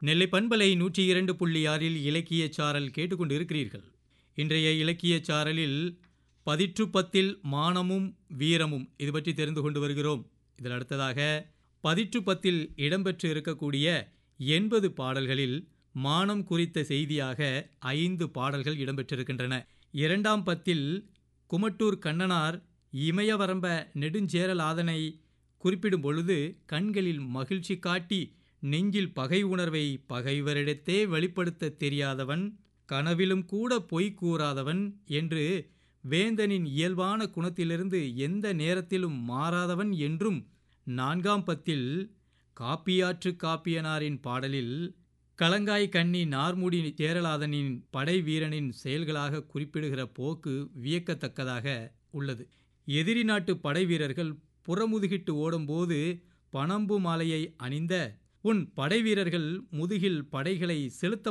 நெல்லை பண்பலை நூற்றி இரண்டு புள்ளி ஆறில் இலக்கியச் சாரல் கேட்டுக்கொண்டிருக்கிறீர்கள் இன்றைய இலக்கியச் சாரலில் பதிற்று பத்தில் மானமும் வீரமும் இது பற்றி தெரிந்து கொண்டு வருகிறோம் இதில் அடுத்ததாக பதிற்று பத்தில் இடம்பெற்று இருக்கக்கூடிய எண்பது பாடல்களில் மானம் குறித்த செய்தியாக ஐந்து பாடல்கள் இடம்பெற்றிருக்கின்றன இரண்டாம் பத்தில் குமட்டூர் கண்ணனார் இமயவரம்ப நெடுஞ்சேரலாதனை குறிப்பிடும் பொழுது கண்களில் மகிழ்ச்சி காட்டி நெஞ்சில் பகை உணர்வை பகைவரிடத்தே வெளிப்படுத்த தெரியாதவன் கனவிலும் கூட பொய் கூறாதவன் என்று வேந்தனின் இயல்பான குணத்திலிருந்து எந்த நேரத்திலும் மாறாதவன் என்றும் நான்காம் பத்தில் காப்பியாற்று காப்பியனாரின் பாடலில் களங்காய் கண்ணி நார்முடி சேரலாதனின் படை வீரனின் செயல்களாக குறிப்பிடுகிற போக்கு வியக்கத்தக்கதாக உள்ளது எதிரி நாட்டு படை வீரர்கள் புறமுதுகிட்டு ஓடும்போது பனம்பு மாலையை அணிந்த உன் படை வீரர்கள் முதுகில் படைகளை செலுத்த